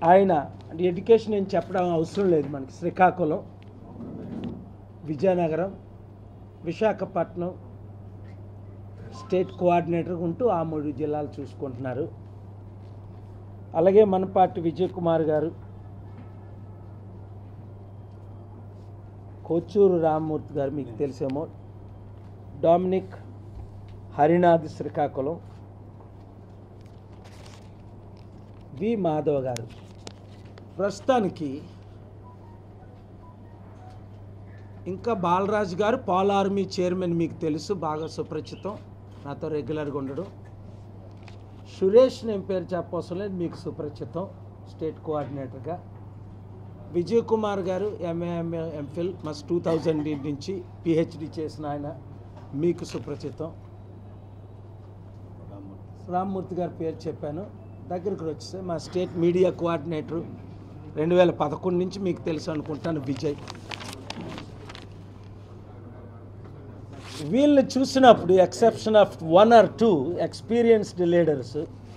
ఆయన అంటే ఎడ్యుకేషన్ ఏం చెప్పడం అవసరం లేదు మనకి శ్రీకాకుళం విజయనగరం విశాఖపట్నం స్టేట్ కోఆర్డినేటర్ ఉంటూ ఆ మూడు జిల్లాలు చూసుకుంటున్నారు అలాగే మన పార్టీ విజయ్ కుమార్ గారు కోచూరు రామ్మూర్తి గారు మీకు తెలిసేమో డామినిక్ హరినాథ్ శ్రీకాకుళం వి మాధవ్ గారు ప్రస్తుతానికి ఇంకా బాలరాజు గారు పాల్ ఆర్మీ చైర్మన్ మీకు తెలుసు బాగా సుపరిచితం నాతో రెగ్యులర్గా ఉండడం సురేష్ నేను పేరు చెప్పవసరం లేదు మీకు సుపరిచితం స్టేట్ కోఆర్డినేటర్గా విజయ్ కుమార్ గారు ఎంఏ ఎంఏ ఎంఫిల్ మస్ టూ థౌజండ్ నుంచి పిహెచ్డి చేసిన ఆయన మీకు సుపరిచితం రామ్మూర్తి గారి పేరు చెప్పాను దగ్గరికి వచ్చేస్తే మా స్టేట్ మీడియా కోఆర్డినేటర్ రెండు వేల పదకొండు నుంచి మీకు తెలుసు అనుకుంటాను విజయ్ వీళ్ళని చూసినప్పుడు exception of one or two experienced leaders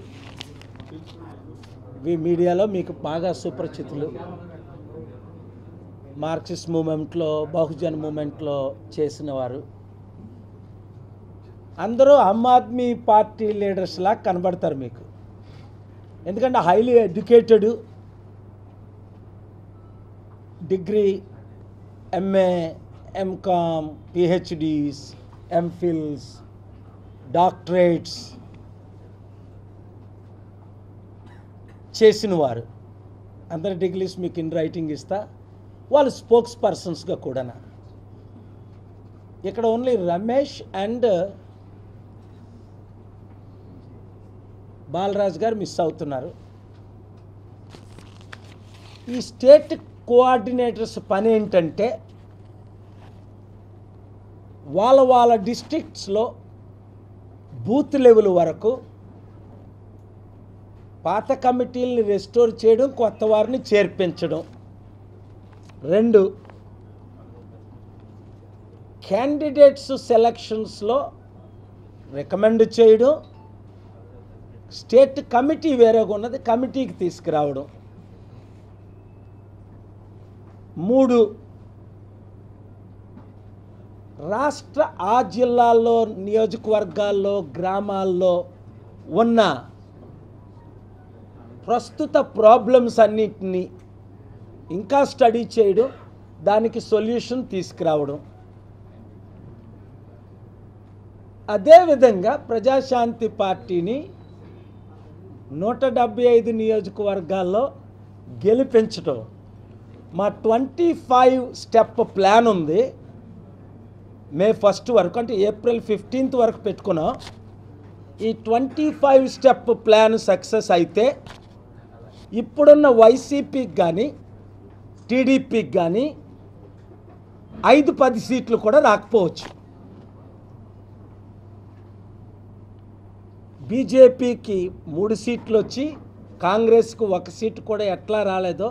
ఈ మీడియాలో మీకు బాగా సుపరిచితులు మార్క్సిస్ట్ మూమెంట్లో బహుజన్ మూమెంట్లో చేసిన వారు అందరూ ఆమ్ ఆద్మీ పార్టీ లీడర్స్ లాగా కనబడతారు మీకు ఎందుకంటే highly educated degree MA MCom PhDs MPhils doctorates చేసిన వారు అందరి డిగ్రీస్ మీకు ఇన్ రైటింగ్ ఇస్తా వాళ్ళు స్పోక్స్ పర్సన్స్గా కూడా ఇక్కడ ఓన్లీ రమేష్ అండ్ బాలరాజ్ గారు మిస్ అవుతున్నారు ఈ స్టేట్ కోఆర్డినేటర్స్ పని ఏంటంటే వాళ్ళ వాళ్ళ డిస్ట్రిక్ట్స్లో బూత్ లెవెల్ వరకు పాత కమిటీలని రెస్టోర్ చేయడం కొత్త వారిని చేర్పించడం రెండు క్యాండిడేట్స్ సెలక్షన్స్లో రికమెండ్ చేయడం స్టేట్ కమిటీ వేరేగా ఉన్నది కమిటీకి తీసుకురావడం మూడు రాష్ట్ర ఆ జిల్లాల్లో నియోజకవర్గాల్లో గ్రామాల్లో ఉన్న ప్రస్తుత ప్రాబ్లమ్స్ అన్నిటినీ ఇంకా స్టడీ చేయడం దానికి సొల్యూషన్ తీసుకురావడం అదేవిధంగా ప్రజాశాంతి పార్టీని నూట డెబ్బై ఐదు నియోజకవర్గాల్లో గెలిపించడం మా ట్వంటీ ఫైవ్ స్టెప్ ప్లాన్ ఉంది మే ఫస్ట్ వరకు అంటే ఏప్రిల్ ఫిఫ్టీన్త్ వరకు పెట్టుకున్నాం ఈ twenty five step plan success అయితే ఇప్పుడున్న వైసీపీకి కానీ టీడీపీకి కానీ ఐదు పది సీట్లు కూడా రాకపోవచ్చు బీజేపీకి మూడు సీట్లు వచ్చి కాంగ్రెస్కు ఒక సీటు కూడా ఎట్లా రాలేదో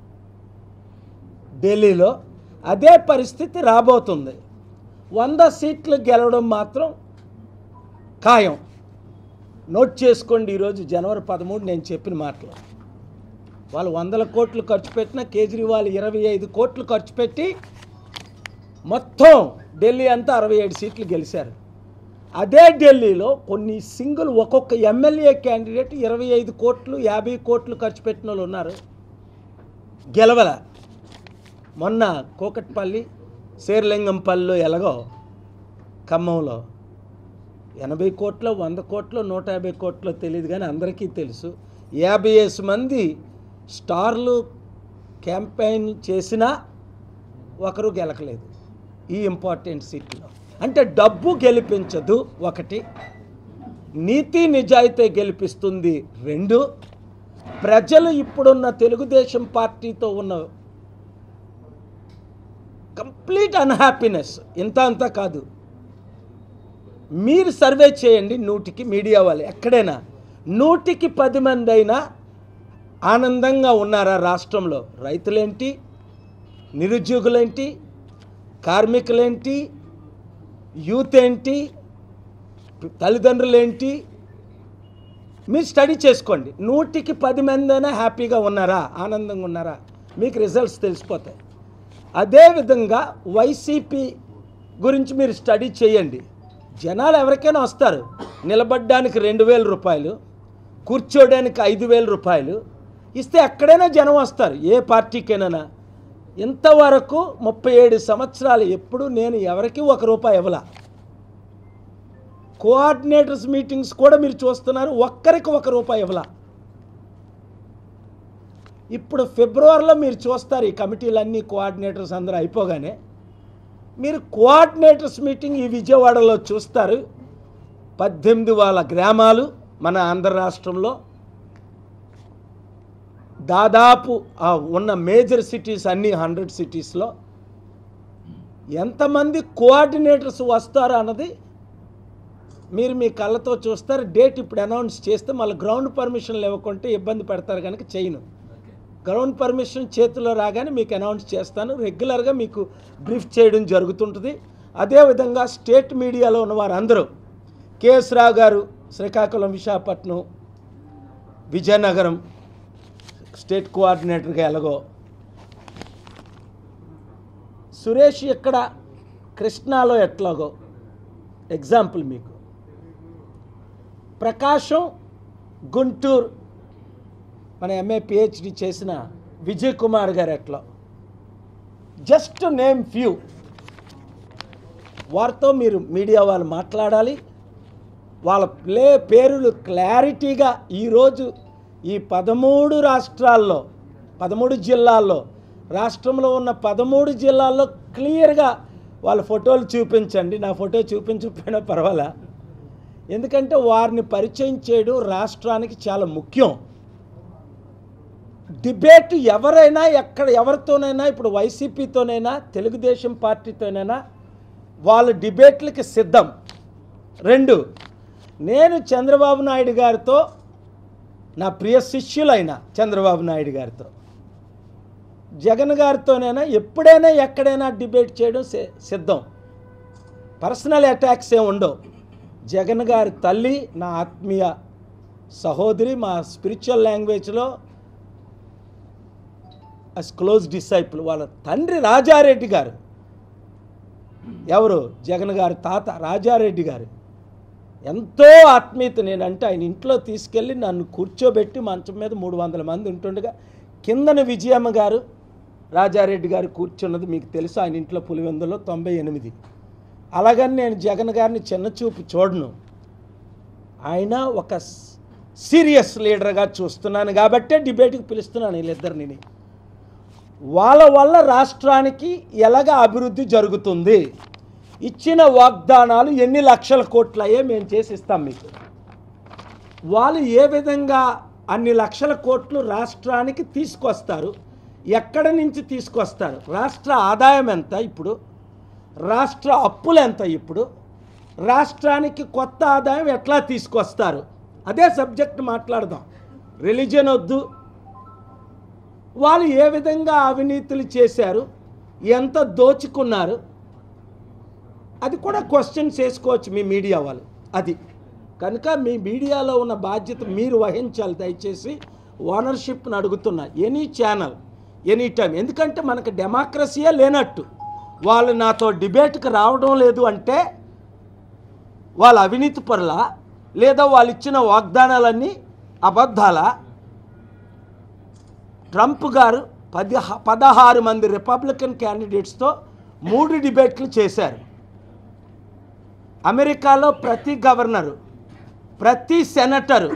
ఢిల్లీలో అదే పరిస్థితి రాబోతుంది వంద సీట్లు గెలవడం మాత్రం ఖాయం నోట్ చేసుకోండి ఈరోజు జనవరి పదమూడు నేను చెప్పిన మాటలు వాళ్ళు వందల కోట్లు ఖర్చు పెట్టిన కేజ్రీవాల్ ఇరవై ఐదు కోట్లు ఖర్చు పెట్టి మొత్తం ఢిల్లీ అంతా అరవై ఏడు సీట్లు గెలిచారు అదే ఢిల్లీలో కొన్ని సింగిల్ ఒక్కొక్క ఎమ్మెల్యే క్యాండిడేట్ ఇరవై ఐదు కోట్లు యాభై కోట్లు ఖర్చు పెట్టిన వాళ్ళు ఉన్నారు గెలవల మొన్న కోకట్పల్లి శేర్లింగంపల్లిలో ఎలాగో ఖమ్మంలో ఎనభై కోట్లు వంద కోట్లు నూట యాభై కోట్లు తెలియదు కానీ అందరికీ తెలుసు యాభై వేసి మంది స్టార్లు క్యాంపెయిన్ చేసినా ఒకరు గెలకలేదు ఈ ఇంపార్టెంట్ సీట్లో అంటే డబ్బు గెలిపించదు ఒకటి నీతి నిజాయితీ గెలిపిస్తుంది రెండు ప్రజలు ఇప్పుడున్న తెలుగుదేశం పార్టీతో ఉన్న కంప్లీట్ అన్హ్యాపీనెస్ ఇంత అంతా కాదు మీరు సర్వే చేయండి నూటికి మీడియా వాళ్ళు ఎక్కడైనా నూటికి పది మంది అయినా ఆనందంగా ఉన్నారా రాష్ట్రంలో రైతులేంటి నిరుద్యోగులేంటి కార్మికులేంటి యూత్ ఏంటి తల్లిదండ్రులేంటి మీరు స్టడీ చేసుకోండి నూటికి పది మంది అయినా హ్యాపీగా ఉన్నారా ఆనందంగా ఉన్నారా మీకు రిజల్ట్స్ తెలిసిపోతాయి అదేవిధంగా వైసీపీ గురించి మీరు స్టడీ చేయండి జనాలు ఎవరికైనా వస్తారు నిలబడ్డానికి రెండు వేల రూపాయలు కూర్చోడానికి ఐదు వేల రూపాయలు ఇస్తే ఎక్కడైనా జనం వస్తారు ఏ పార్టీకైనా ఇంతవరకు ముప్పై ఏడు సంవత్సరాలు ఎప్పుడు నేను ఎవరికి ఒక రూపాయి ఇవ్వలా కోఆర్డినేటర్స్ మీటింగ్స్ కూడా మీరు చూస్తున్నారు ఒక్కరికి ఒక రూపాయి ఇవ్వలా ఇప్పుడు ఫిబ్రవరిలో మీరు చూస్తారు ఈ కమిటీలన్నీ కోఆర్డినేటర్స్ అందరూ అయిపోగానే మీరు కోఆర్డినేటర్స్ మీటింగ్ ఈ విజయవాడలో చూస్తారు పద్దెనిమిది వాళ్ళ గ్రామాలు మన ఆంధ్ర రాష్ట్రంలో దాదాపు ఆ ఉన్న మేజర్ సిటీస్ అన్ని హండ్రెడ్ సిటీస్లో ఎంతమంది కోఆర్డినేటర్స్ వస్తారు అన్నది మీరు మీ కళ్ళతో చూస్తారు డేట్ ఇప్పుడు అనౌన్స్ చేస్తే మళ్ళీ గ్రౌండ్ పర్మిషన్లు ఇవ్వకుంటే ఇబ్బంది పెడతారు కనుక చేయను గ్రౌండ్ పర్మిషన్ చేతిలో రాగానే మీకు అనౌన్స్ చేస్తాను రెగ్యులర్గా మీకు బ్రీఫ్ చేయడం జరుగుతుంటుంది అదేవిధంగా స్టేట్ మీడియాలో ఉన్న వారందరూ కేఎస్ రావు గారు శ్రీకాకుళం విశాఖపట్నం విజయనగరం స్టేట్ కోఆర్డినేటర్గా ఎలాగో సురేష్ ఇక్కడ కృష్ణాలో ఎట్లాగో ఎగ్జాంపుల్ మీకు ప్రకాశం గుంటూరు మన ఎంఏ పిహెచ్డి చేసిన విజయ్ కుమార్ గారు ఎట్లా జస్ట్ నేమ్ ఫ్యూ వారితో మీరు మీడియా వాళ్ళు మాట్లాడాలి వాళ్ళ ప్లే పేర్లు క్లారిటీగా ఈరోజు ఈ పదమూడు రాష్ట్రాల్లో పదమూడు జిల్లాల్లో రాష్ట్రంలో ఉన్న పదమూడు జిల్లాల్లో క్లియర్గా వాళ్ళ ఫోటోలు చూపించండి నా ఫోటో చూపించకపోయినా పర్వాలా ఎందుకంటే వారిని పరిచయం చేయడం రాష్ట్రానికి చాలా ముఖ్యం డిబేట్ ఎవరైనా ఎక్కడ ఎవరితోనైనా ఇప్పుడు వైసీపీతోనైనా తెలుగుదేశం పార్టీతోనైనా వాళ్ళ డిబేట్లకి సిద్ధం రెండు నేను చంద్రబాబు నాయుడు గారితో నా ప్రియ శిష్యులైన చంద్రబాబు నాయుడు గారితో జగన్ గారితోనైనా ఎప్పుడైనా ఎక్కడైనా డిబేట్ చేయడం సి- సిద్ధం పర్సనల్ అటాక్స్ ఏ ఉండవు జగన్ గారి తల్లి నా ఆత్మీయ సహోదరి మా స్పిరిచువల్ లాంగ్వేజ్లో అస్ క్లోజ్ డిసైపుల్ వాళ్ళ తండ్రి రాజారెడ్డి గారు ఎవరు జగన్ గారి తాత రాజారెడ్డి గారు ఎంతో ఆత్మీయత నేనంటే ఆయన ఇంట్లో తీసుకెళ్ళి నన్ను కూర్చోబెట్టి మంచం మీద మూడు వందల మంది ఉంటుండగా కిందన విజయమ్మ గారు రాజారెడ్డి గారు కూర్చున్నది మీకు తెలుసు ఆయన ఇంట్లో పులివెందులో తొంభై ఎనిమిది అలాగని నేను జగన్ గారిని చిన్న చూపు చూడను ఆయన ఒక సీరియస్ లీడర్గా చూస్తున్నాను కాబట్టే డిబేట్కి పిలుస్తున్నాను వీళ్ళిద్దరిని వాళ్ళ వల్ల రాష్ట్రానికి ఎలాగ అభివృద్ధి జరుగుతుంది ఇచ్చిన వాగ్దానాలు ఎన్ని లక్షల కోట్లు అయ్యే మేము చేసి ఇస్తాం మీకు వాళ్ళు ఏ విధంగా అన్ని లక్షల కోట్లు రాష్ట్రానికి తీసుకొస్తారు ఎక్కడి నుంచి తీసుకొస్తారు రాష్ట్ర ఆదాయం ఎంత ఇప్పుడు రాష్ట్ర అప్పులు ఎంత ఇప్పుడు రాష్ట్రానికి కొత్త ఆదాయం ఎట్లా తీసుకొస్తారు అదే సబ్జెక్ట్ మాట్లాడదాం రిలీజన్ వద్దు వాళ్ళు ఏ విధంగా అవినీతులు చేశారు ఎంత దోచుకున్నారు అది కూడా క్వశ్చన్స్ వేసుకోవచ్చు మీ మీడియా వాళ్ళు అది కనుక మీ మీడియాలో ఉన్న బాధ్యత మీరు వహించాలి దయచేసి ఓనర్షిప్ని అడుగుతున్నా ఎనీ ఛానల్ ఎనీ టైం ఎందుకంటే మనకు డెమోక్రసీయే లేనట్టు వాళ్ళు నాతో డిబేట్కి రావడం లేదు అంటే వాళ్ళ అవినీతి పరుల లేదా వాళ్ళు ఇచ్చిన వాగ్దానాలన్నీ అబద్ధాలా ట్రంప్ గారు పది పదహారు మంది రిపబ్లికన్ క్యాండిడేట్స్తో మూడు డిబేట్లు చేశారు అమెరికాలో ప్రతి గవర్నరు ప్రతి సెనటరు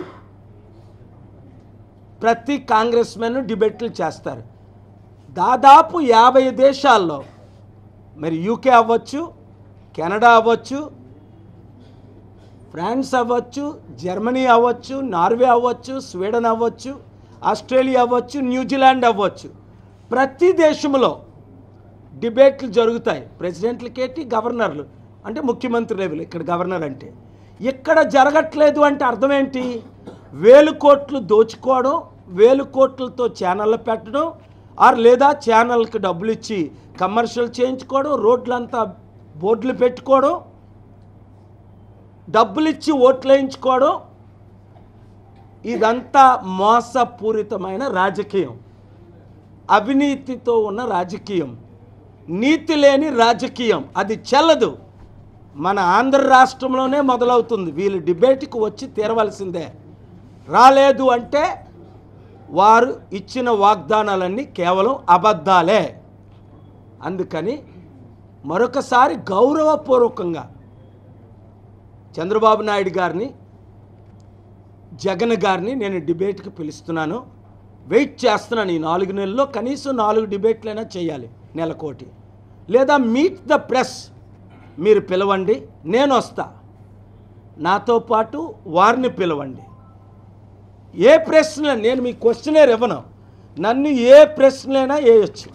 ప్రతి కాంగ్రెస్ మెన్ డిబేట్లు చేస్తారు దాదాపు యాభై దేశాల్లో మరి యూకే అవ్వచ్చు కెనడా అవ్వచ్చు ఫ్రాన్స్ అవ్వచ్చు జర్మనీ అవ్వచ్చు నార్వే అవ్వచ్చు స్వీడన్ అవ్వచ్చు ఆస్ట్రేలియా అవ్వచ్చు న్యూజిలాండ్ అవ్వచ్చు ప్రతి దేశంలో డిబేట్లు జరుగుతాయి ప్రెసిడెంట్లకేటి గవర్నర్లు అంటే ముఖ్యమంత్రి లెవెల్ ఇక్కడ గవర్నర్ అంటే ఇక్కడ జరగట్లేదు అంటే అర్థం ఏంటి వేలు కోట్లు దోచుకోవడం వేలు కోట్లతో ఛానళ్ళు పెట్టడం ఆర్ లేదా ఛానల్కి డబ్బులు ఇచ్చి కమర్షియల్ చేయించుకోవడం రోడ్లంతా బోర్డులు పెట్టుకోవడం డబ్బులు ఇచ్చి ఓట్లు వేయించుకోవడం ఇదంతా మోసపూరితమైన రాజకీయం అవినీతితో ఉన్న రాజకీయం నీతి లేని రాజకీయం అది చెల్లదు మన ఆంధ్ర రాష్ట్రంలోనే మొదలవుతుంది వీళ్ళు డిబేట్కి వచ్చి తీరవలసిందే రాలేదు అంటే వారు ఇచ్చిన వాగ్దానాలన్నీ కేవలం అబద్ధాలే అందుకని మరొకసారి గౌరవపూర్వకంగా చంద్రబాబు నాయుడు గారిని జగన్ గారిని నేను డిబేట్కి పిలుస్తున్నాను వెయిట్ చేస్తున్నాను ఈ నాలుగు నెలల్లో కనీసం నాలుగు డిబేట్లైనా చేయాలి నెలకోటి లేదా మీట్ ద ప్రెస్ మీరు పిలవండి నేను వస్తా నాతో పాటు వారిని పిలవండి ఏ ప్రశ్న నేను మీ క్వశ్చనేర్ ఇవ్వను నన్ను ఏ ప్రశ్నలైనా వేయచ్చు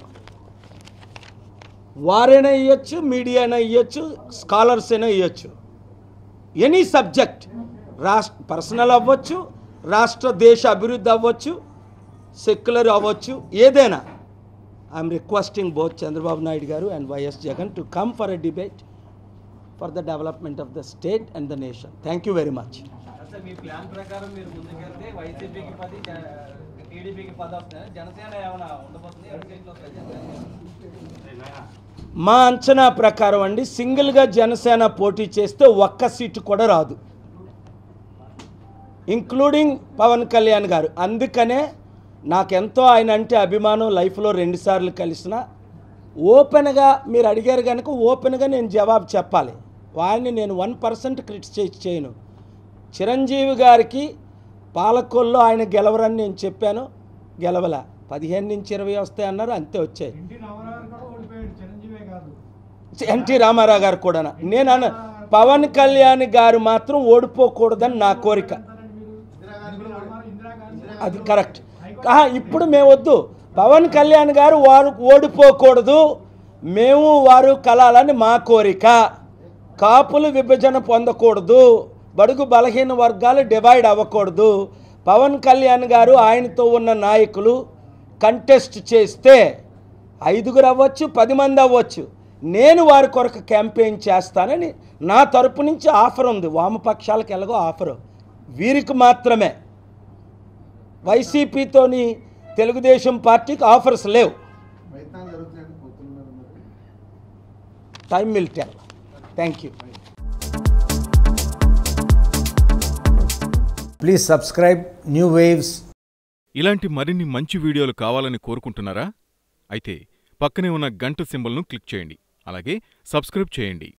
వారైనా ఇవ్వచ్చు మీడియా అయినా ఇవ్వచ్చు స్కాలర్స్ అయినా ఇవ్వచ్చు ఎనీ సబ్జెక్ట్ రాష్ట్ర పర్సనల్ అవ్వచ్చు రాష్ట్ర దేశ అభివృద్ధి అవ్వచ్చు సెక్యులర్ అవ్వచ్చు ఏదైనా I'm requesting both Chandrababu Naidu గారు and YS Jagan to come for a debate for the development of the state and the nation thank you very much అసలు మీ ప్లాన్ ప్రకారం మీరు ముందుకెళ్తే వైసీపీకి పది టీడీపీకి పది వస్తాయి జనసేన ఏమైనా ఉండబోతుంది రెండు సీట్లు వస్తాయి జనసేన మా అంచనా ప్రకారం అండి సింగిల్గా జనసేన పోటీ చేస్తే ఒక్క సీటు కూడా రాదు ఇంక్లూడింగ్ పవన్ కళ్యాణ్ గారు అందుకనే నాకెంతో ఆయన అంటే అభిమానం లైఫ్లో రెండుసార్లు కలిసిన ఓపెన్గా మీరు అడిగారు కనుక ఓపెన్గా నేను జవాబు చెప్పాలి వారిని నేను వన్ పర్సెంట్ క్రిటిసైజ్ చేయను చిరంజీవి గారికి పాలకొల్లో ఆయన గెలవరని నేను చెప్పాను గెలవల పదిహేను నుంచి ఇరవై వస్తాయి అన్నారు అంతే వచ్చాయి ఎన్టీ రామారావు కూడా ఓడిపోయాడు చిరంజీవే కాదు ఎన్టీ రామారావు గారు కూడా నేను అన్న పవన్ కళ్యాణ్ గారు మాత్రం ఓడిపోకూడదని నా కోరిక అంటారండి మీరు రామారావు ఇందిరాగాంధీ అది కరెక్ట్ ఆహా, ఇప్పుడు మేము వద్దు పవన్ కళ్యాణ్ గారు వారు ఓడిపోకూడదు మేము వారు కలాలని మా కోరిక కాపులు విభజన పొందకూడదు బడుగు బలహీన వర్గాలు డివైడ్ అవ్వకూడదు పవన్ కళ్యాణ్ గారు ఆయనతో ఉన్న నాయకులు కంటెస్ట్ చేస్తే ఐదుగురు అవ్వచ్చు పది మంది అవ్వచ్చు నేను వారి కొరకు క్యాంపెయిన్ చేస్తానని నా తరపు నుంచి ఆఫర్ ఉంది వామపక్షాలకు ఎలాగో ఆఫరు వీరికి మాత్రమే వైసీపీతోని తెలుగుదేశం పార్టీకి ఆఫర్స్ లేవు ప్రయత్నాలు జరుగుతున్నాయండి పొత్తుల మీద మరి time will tell thank you please subscribe New Waves ఇలాంటి మరిన్ని మంచి వీడియోలు కావాలని కోరుకుంటున్నారా అయితే పక్కనే ఉన్న గంట సింబల్ను క్లిక్ చేయండి అలాగే సబ్స్క్రైబ్ చేయండి